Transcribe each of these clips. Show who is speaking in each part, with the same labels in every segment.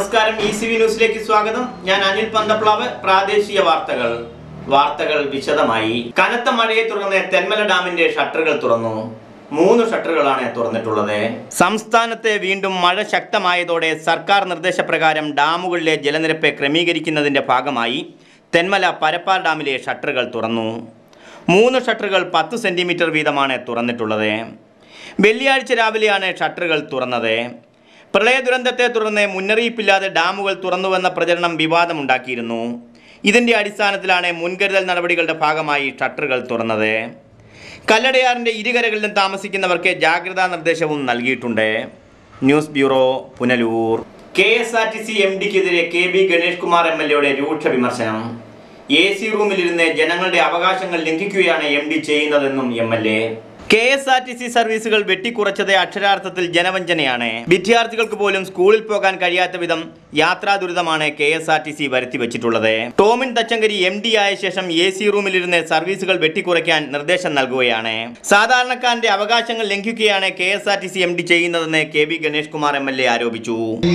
Speaker 1: നമസ്കാരം E C V ന്യൂസിലേക്ക് സ്വാഗതം ഞാൻ അനിൽ പന്തപ്ലാവ് പ്രാദേശിക വാർത്തകൾ വാർത്തകൾ വിശദമായി കനത്ത മഴയെ തുടർന്ന് തെന്മല ഡാമിന്റെ ഷട്ടറുകൾ തുറന്നു മൂന്ന് ഷട്ടറുകളാണ് തുറന്നിട്ടുള്ളത് സംസ്ഥാനത്തെ വീണ്ടും മഴ ശക്തമായതോടെ സർക്കാർ നിർദ്ദേശപ്രകാരം ഡാമുകളിലെ ജലനിരപ്പ് ക്രമീകരിക്കുന്നതിന്റെ ഭാഗമായി തെന്മല പരപ്പാർ ഡാമിലെ ഷട്ടറുകൾ തുറന്നു മൂന്ന് ഷട്ടറുകൾ പത്ത് സെന്റിമീറ്റർ വീതമാണ് തുറന്നിട്ടുള്ളത് വെള്ളിയാഴ്ച രാവിലെയാണ് ഷട്ടറുകൾ തുറന്നത് പ്രളയ ദുരന്തത്തെ തുടർന്ന് മുന്നറിയിപ്പില്ലാതെ ഡാമുകൾ തുറന്നുവെന്ന പ്രചരണം വിവാദമുണ്ടാക്കിയിരുന്നു ഇതിന്റെ അടിസ്ഥാനത്തിലാണ് മുൻകരുതൽ നടപടികളുടെ ഭാഗമായി ഷട്ടറുകൾ തുറന്നത് കല്ലടയാറിന്റെ ഇരുകരകളിലും താമസിക്കുന്നവർക്ക് ജാഗ്രതാ നിർദ്ദേശവും നൽകിയിട്ടുണ്ട് news bureau Punalur K S R T C M ഡിക്കെതിരെ K B Ganesh Kumar M L എയുടെ രൂക്ഷ വിമർശനം എ സി റൂമിലിരുന്ന് ജനങ്ങളുടെ അവകാശങ്ങൾ ലംഘിക്കുകയാണ് എം ഡി ചെയ്യുന്നതെന്നും M L A K S R T C സർവീസുകൾ വെട്ടിക്കുറച്ചത് അക്ഷരാർത്ഥത്തിൽ ജനവഞ്ചനയാണ് വിദ്യാർത്ഥികൾക്ക് പോലും സ്കൂളിൽ പോകാൻ കഴിയാത്ത വിധം യാത്രാ ദുരിതമാണ് K S R T C വരുത്തി വെച്ചിട്ടുള്ളത് ടോമിൻ തച്ചങ്കരി എം ഡി ആയ ശേഷം എ സി റൂമിലിരുന്ന് സർവീസുകൾ വെട്ടിക്കുറയ്ക്കാൻ നിർദ്ദേശം നൽകുകയാണ് സാധാരണക്കാരന്റെ അവകാശങ്ങൾ ലംഘിക്കുകയാണ് K S R T C M D ചെയ്യുന്നതെന്ന് K B Ganesh Kumar M L A ആരോപിച്ചു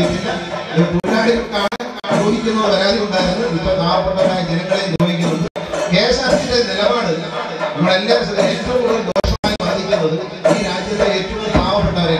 Speaker 2: തൊഴിലാളികൾക്കാണ് ദ്രോഹിക്കുന്ന പരാതി ഉണ്ടായിരുന്നു ഇപ്പൊ പാവപ്പെട്ടവരായ ജനങ്ങളെ ദ്രോഹിക്കുന്നുണ്ട് കെ എസ് ആർ ടിയുടെ നിലപാട് നമ്മളെല്ലാവരും ശ്രദ്ധ- ഏറ്റവും കൂടുതൽ ദോഷമായി ബാധിക്കുന്നത് ഈ രാജ്യത്തെ ഏറ്റവും പാവപ്പെട്ടവരെ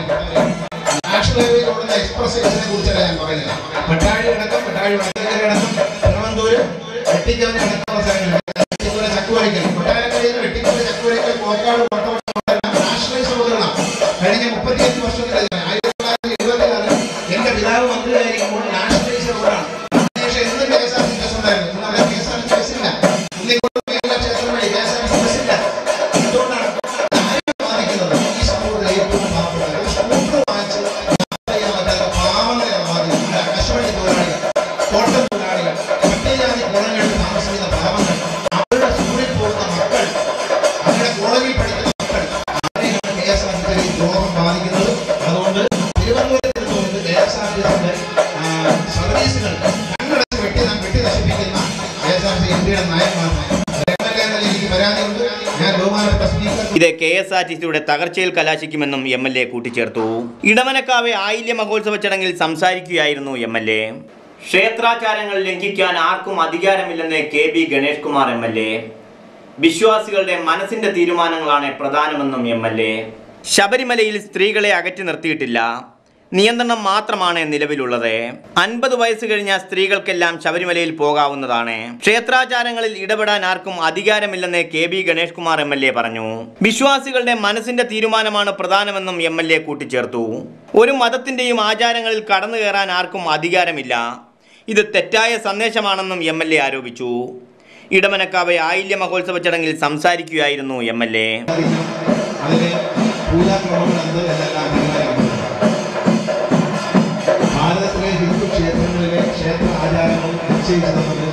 Speaker 2: നാഷണൽ ഹൈവേയിൽ ഓടുന്ന എക്സ്പ്രസ് എക്സിനെ കുറിച്ചല്ല ഞാൻ പറയുന്നത് പട്ടാഴി അടക്കം പട്ടാഴി വടക്കേക്കര അടക്കം തിരുവനന്തപുരം വെട്ടിക്കവനെ അടക്കമുള്ള സ്ഥലങ്ങളിൽ വെട്ടിക്കവനെ ചക്കുവരയ്ക്കൽ കൊട്ടാരക്കരയിൽ വെട്ടിക്കവനെ ചക്കുവരയ്ക്കൽ കോക്കാട് കോട്ടവട്ടം നാഷണലൈസ് റോഡുകളാണ് കഴിഞ്ഞ മുപ്പത്തിയഞ്ച് വർഷത്തിലായി ആയിരത്തി തൊള്ളായിരത്തി എഴുപത്തിനാല് എന്റെ പിതാവ് മന്ത്രിയായിരിക്കുമ്പോൾ നാഷണലൈസ് റോഡാണ് അതിനുശേഷം എന്ത് K S R T bus ഉണ്ടായിരുന്നു ഇന്ന് അവിടെ കെ എസ് ആർ ടി ബസ്സില്ല ഉള്ളിക്കോട് എല്ലാ ക്ഷേത്രം വഴി കെ എസ് ആർ ടി ബസ്സില്ല എന്തുകൊണ്ടാണ് ആരെയും ബാധിക്കുന്നത് ഈ സമൂഹത്തിലെ ഏറ്റവും പാവപ്പെട്ടവർ സ്കൂട്ടർ വാങ്ങിച്ച് യാത്ര ചെയ്യാൻ പറ്റാത്ത പാവങ്ങളെയാണ് ബാധിക്കുന്നത് ഇവിടെ കശുവണ്ടി തൊഴിലാളികൾ തോട്ടം തൊഴിലാളികൾ പട്ടികജാതി കോളങ്ങളിൽ താമസിക്കുന്ന പാവങ്ങൾ അവരുടെ സ്കൂളിൽ പോകുന്ന മക്കൾ അവരുടെ കോളേജിൽ പഠിക്കുന്ന മക്കൾ അവരെയാണ് K S R T C ദ്രോഹം ബാധിക്കുന്നത് അതുകൊണ്ട് തിരുവനന്തപുരത്ത് നിന്ന് കെ എസ് ആർ ടി സിയുടെ സർവീസുകൾ കണ്ണടച്ച് വെട്ടി വെട്ടി നശിപ്പിക്കുന്ന K S R T M പിയുടെ നയമാണ് എം എൽ എ എന്ന എനിക്ക് പരാതിയുണ്ട് ഞാൻ ബഹുമാനപ്പെട്ട സ്പീക്കർ
Speaker 1: ഇത് കെ എസ് ആർ ടി സിയുടെ തകർച്ചയിൽ കലാശിക്കുമെന്നും എം എൽ എ കൂട്ടിച്ചേർത്തു ഇടമനക്കാവെ ആയില്യ മഹോത്സവ ചടങ്ങിൽ സംസാരിക്കുകയായിരുന്നു എം എൽ എ ക്ഷേത്രാചാരങ്ങൾ ലംഘിക്കാൻ ആർക്കും അധികാരമില്ലെന്ന് K B Ganesh Kumar M L A വിശ്വാസികളുടെ മനസ്സിന്റെ തീരുമാനങ്ങളാണ് പ്രധാനമെന്നും എം എൽ എ ശബരിമലയിൽ സ്ത്രീകളെ അകറ്റി നിർത്തിയിട്ടില്ല നിയന്ത്രണം മാത്രമാണ് നിലവിലുള്ളത് അൻപത് വയസ്സ് കഴിഞ്ഞ സ്ത്രീകൾക്കെല്ലാം ശബരിമലയിൽ പോകാവുന്നതാണ് ക്ഷേത്രാചാരങ്ങളിൽ ഇടപെടാൻ ആർക്കും അധികാരമില്ലെന്ന് K B Ganesh Kumar M L A പറഞ്ഞു വിശ്വാസികളുടെ മനസ്സിന്റെ തീരുമാനമാണ് പ്രധാനമെന്നും എം എൽ എ കൂട്ടിച്ചേർത്തു ഒരു മതത്തിന്റെയും ആചാരങ്ങളിൽ കടന്നു കയറാൻ ആർക്കും അധികാരമില്ല ഇത് തെറ്റായ സന്ദേശമാണെന്നും എം എൽ എ ആരോപിച്ചു ഇടമനക്കാവ് ആയില്യ മഹോത്സവ ചടങ്ങിൽ സംസാരിക്കുകയായിരുന്നു എം എൽ എ
Speaker 2: അതിലെ പൂജാക്രമങ്ങൾ എന്ത് എന്നെല്ലാം തീരുമാനിക്കുന്നത് ഭാരതത്തിലെ ഹിന്ദു ക്ഷേത്രങ്ങളിലെ ക്ഷേത്ര ആചാരങ്ങൾ നിശ്ചയിച്ചു തന്നത്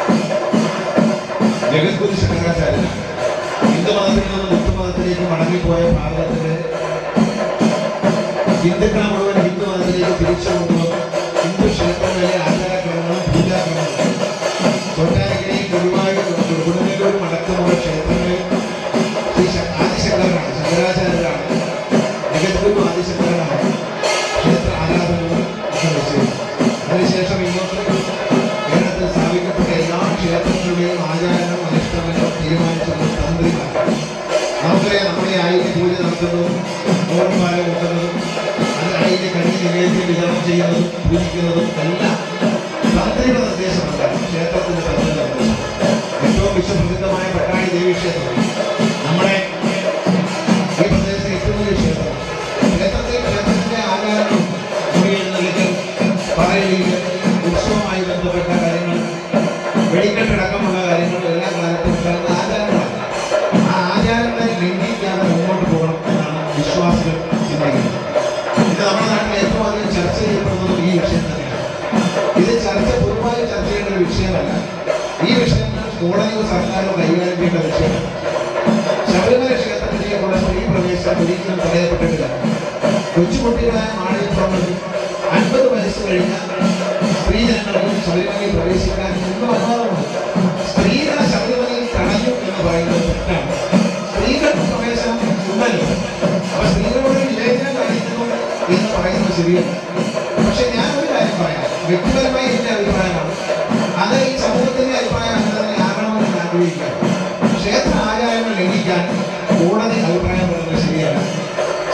Speaker 2: ജഗദ്ഗുരു ശങ്കരാചാര്യനാണ് ഹിന്ദു മതത്തിൽ നിന്ന് ബുദ്ധമതത്തിലേക്ക് മടങ്ങിപ്പോയ ഭാരതത്തിലെ ഹിന്ദുക്കളെ മുഴുവൻ ഹിന്ദു മതത്തിലേക്ക് തിരിച്ചു കൊണ്ടുവന്നു ഹിന്ദു ക്ഷേത്രങ്ങളിലെ ആചാരക്രമങ്ങളും പൂജാക്രമങ്ങളും കൊട്ടാരക്കരയും ഗുരുവായൂർ കൊടുങ്ങല്ലൂരും അടക്കമുള്ള ക്ഷേത്രങ്ങളിൽ ശ്രീ ശ- ആദിശങ്കരനാണ് ശങ്കരാചാര്യരാണ് ജഗദ്ഗുരു ആദിശങ്കരനാണ് ക്ഷേത്ര ആരാധനകളും ഒക്കെ നിശ്ചയിച്ചത് അതിനുശേഷം ഇങ്ങോട്ട് കേരളത്തിൽ സ്ഥാപിക്കപ്പെട്ട എല്ലാ ക്ഷേത്രങ്ങളുടെയും ആചാരങ്ങളും അനുഷ്ഠാനങ്ങളും തീരുമാനിച്ചത് തന്ത്രിമാരാണ് നമുക്കറിയാം നമ്മുടെ ആയിര പൂജ നടത്തുന്നതും ഓർമ്മാലം കൊണ്ടുന്നതും അത് ആയിര കഞ്ഞി നിവേദ്യം വിതരണം ചെയ്യുന്നതും പൂജിക്കുന്നതും എല്ലാം തന്ത്രിയുടെ നിർദ്ദേശമല്ല ക്ഷേത്രത്തിന്റെ തന്ത്രി നിർദ്ദേശം ഏറ്റവും വിശ്വപ്രസിദ്ധമായ പട്ടാണി ദേവി ക്ഷേത്രം നമ്മുടെ ഈ പ്രദേശത്തെ ഏറ്റവും വലിയ ക്ഷേത്രം ക്ഷേത്രത്തിൽ ക്ഷേത്രത്തിന്റെ ആചാരങ്ങളും മുറിയെഴുന്നള്ളിക്കൽ പറയലിൽ ഉത്സവവുമായി ബന്ധപ്പെട്ട കാര്യങ്ങൾ വെടിക്കെട്ടടക്കമുള്ള കാര്യങ്ങൾ എല്ലാ കാലത്തും ഉണ്ടാകുന്ന ആചാരങ്ങളാണ് ആ ആചാരങ്ങളെ ലംഘിക്കാതെ മുന്നോട്ട് പോകണം എന്നാണ് വിശ്വാസികൾ ചിന്തിക്കുന്നത് ഇത് നമ്മുടെ നാട്ടിൽ ഏറ്റവും അധികം ചർച്ച ചെയ്യപ്പെടുന്നത് ഈ വിഷയം തന്നെയാണ് ഇത് ചർച്ച പൊതുവായി ചർച്ച ചെയ്യേണ്ട ഒരു വിഷയമല്ല ഈ വിഷയം കോടതിയോ സർക്കാരോ കൈകാര്യം ചെയ്യേണ്ട വിഷയമല്ല ശബരിമല ക്ഷേത്ര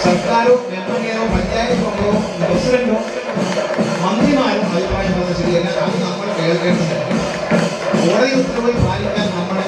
Speaker 2: സർക്കാരോ എംഎൽഎയോ പഞ്ചായത്ത് മെമ്പറോ പ്രസിഡന്റോ മന്ത്രിമാരും അഭിപ്രായം പറഞ്ഞത് ശരിയല്ല അത് നമ്മൾ കേൾക്കേണ്ടതില്ല കോടതി ഉത്തരവ് പാലിക്കാൻ നമ്മൾ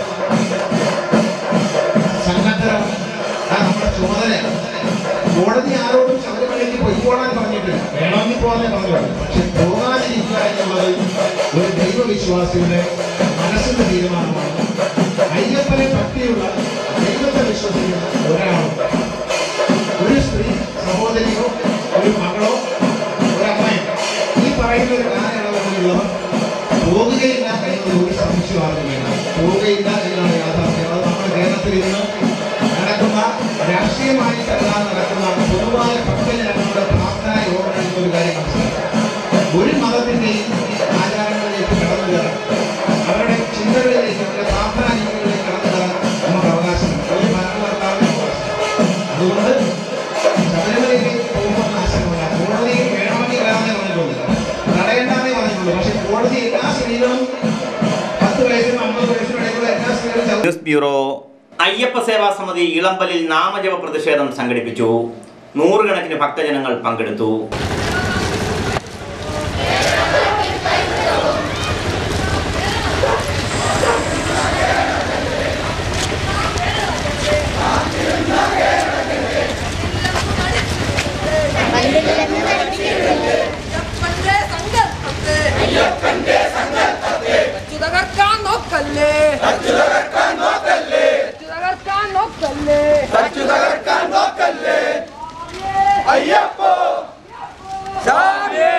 Speaker 2: സന്നദ്ധരാണ് അത് നമ്മുടെ ചുമതലയാണ് കോടതി ആരോടും ശബരിമലയ്ക്ക് പൊയ്ക്കോളാൻ പറഞ്ഞിട്ടില്ല വേണമെങ്കിൽ പോകാനേ പറഞ്ഞിട്ടുണ്ട് പക്ഷെ പോകാതിരിക്കുക എന്നുള്ളത് ഒരു ദൈവവിശ്വാസിയുടെ മനസ്സിന്റെ തീരുമാനമാണ് അയ്യപ്പനെ ഭക്തിയുള്ള ദൈവത്തെ വിശ്വസിക്കുന്ന ഒരാളും ഒരു സ്ത്രീ സഹോദരിയോ ഒരു മകളോ ഒരു അമ്മയോ ഈ പറയുന്ന ഒരു കാലയളവിലുള്ളവർ പോകുകയില്ല എന്നത് ഒരു സംശയം ആർക്കുമില്ല പോവുകയില്ല എന്നാണ് യാഥാർത്ഥ്യം അത് നമ്മുടെ കേരളത്തിൽ ഇന്ന് നടക്കുന്ന രാഷ്ട്രീയമായിട്ടല്ല നടക്കുന്ന പൊതുവായ ഭക്തജനങ്ങളുടെ പ്രാർത്ഥനാ യോഗങ്ങളിൽ ഒരു കാര്യം മനസ്സിലാക്കാം ഒരു മതത്തിന്റെയും ആചാരങ്ങളിലേക്ക് കടന്നു കയറാൻ അവരുടെ ചിന്തകളിലേക്ക് അവരുടെ പ്രാർത്ഥനാ രീതികളിലേക്ക് കടന്നു കയറാൻ നമുക്ക് അവകാശമുണ്ട് ഒരു ഭരണകർത്താവിന് അവകാശം അതുകൊണ്ട് ശബരിമലയിലേക്ക് പോകുമ്പോൾ നാശമില്ല കോടതിയിൽ വേണമെങ്കിൽ വരാമെന്നേ പറഞ്ഞിട്ടുള്ളൂ തടയണ്ടെന്നേ പറഞ്ഞിട്ടുള്ളൂ പക്ഷെ കോടതി എല്ലാ സ്ത്രീകളും പത്ത് വയസ്സിനും അമ്പത് വയസ്സിനും ഇടയ്ക്കുള്ള എല്ലാ സ്ത്രീകളും ചവിട്ടി
Speaker 1: ന്യൂസ് ബ്യൂറോ അയ്യപ്പ സേവാ സമിതി ഇളമ്പലിൽ നാമജപ പ്രതിഷേധം സംഘടിപ്പിച്ചു നൂറുകണക്കിന് ഭക്തജനങ്ങൾ പങ്കെടുത്തു
Speaker 3: അയ്യപ്പന്റെ സങ്കല്പത്തെ അയ്യപ്പന്റെ സങ്കല്പത്തെ തകർക്കാൻ നോക്കല്ലേ തകർക്കാൻ നോക്കല്ലേ തകർക്കാൻ നോക്കല്ലേ
Speaker 4: തകർക്കാൻ നോക്കല്ലേ അയ്യപ്പോ സ്വാമിയേ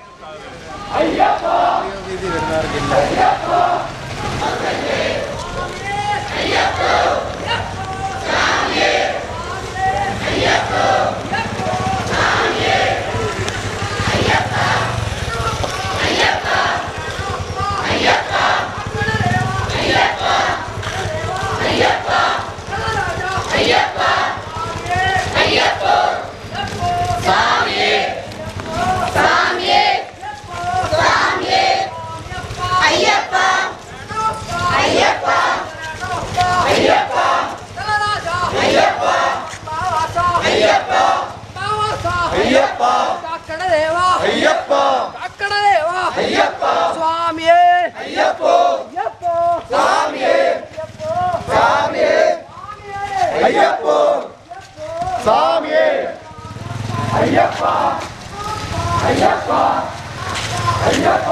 Speaker 3: അയ്യപ്പ അയ്യപ്പ അയ്യപ്പ അയ്യപ്പ അയ്യപ്പ
Speaker 4: അയ്യപ്പ
Speaker 3: കാക്കണ ദേവാ
Speaker 4: അയ്യപ്പ
Speaker 3: കാക്കണ ദേവാ
Speaker 4: അയ്യപ്പ
Speaker 3: സ്വാമിയേ
Speaker 4: അയ്യപ്പോ
Speaker 3: അയ്യപ്പോ
Speaker 4: സ്വാമിയേ സ്വാമിയേ അയ്യപ്പോ സ്വാമിയേ അയ്യപ്പ അയ്യപ്പ അയ്യപ്പ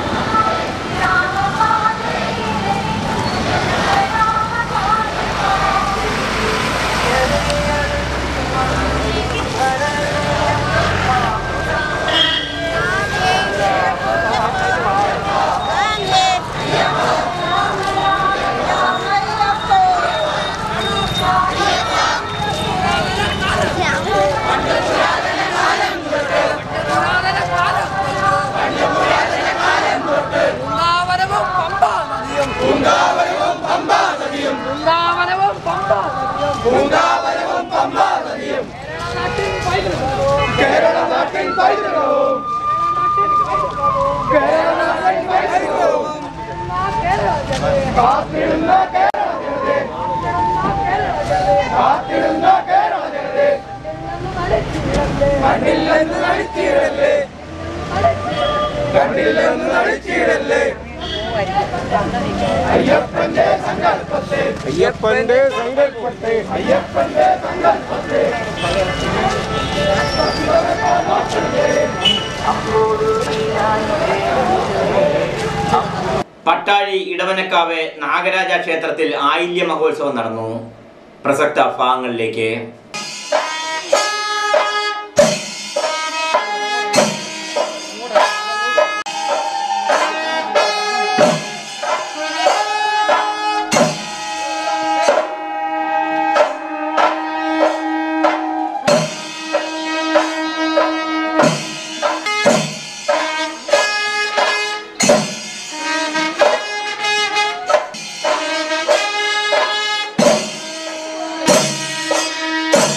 Speaker 3: പുരാതന കാലം തൊട്ട് വൃന്ദാവനവും പമ്പാ നദിയും
Speaker 4: പൂങ്കാവനവും പമ്പാ നദിയും
Speaker 3: വൃന്ദാവനവും പമ്പാ നദിയും
Speaker 4: പൂങ്കാവനവും പമ്പാ നദിയും
Speaker 3: നാട്ടിൻ പൈതൃകവും
Speaker 4: കേരള നാട്ടിൻ പൈതൃകവും കേരള നാട്ടിൻ പൈതൃകവും കാത്തിടുന്ന കേരള ജനതയെ കാത്തിടുന്ന കേരള ജനതയെ കണ്ടില്ലെന്ന് നടിച്ചിടല്ലേ കണ്ടില്ലെന്ന് നടിച്ചിടല്ലേ അയ്യപ്പന്റെ സങ്കല്പത്തെ അയ്യപ്പന്റെ സങ്കല്പത്തെ അയ്യപ്പന്റെ സങ്കല്പത്തെ
Speaker 1: പട്ടാഴി ഇടവനക്കാവ് നാഗരാജ ക്ഷേത്രത്തിൽ ആയില്യ മഹോത്സവം നടന്നു പ്രസക്ത ഭാഗങ്ങളിലേക്ക്
Speaker 5: Thank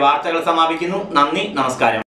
Speaker 1: വാർത്തകൾ സമാപിക്കുന്നു നന്ദി നമസ്കാരം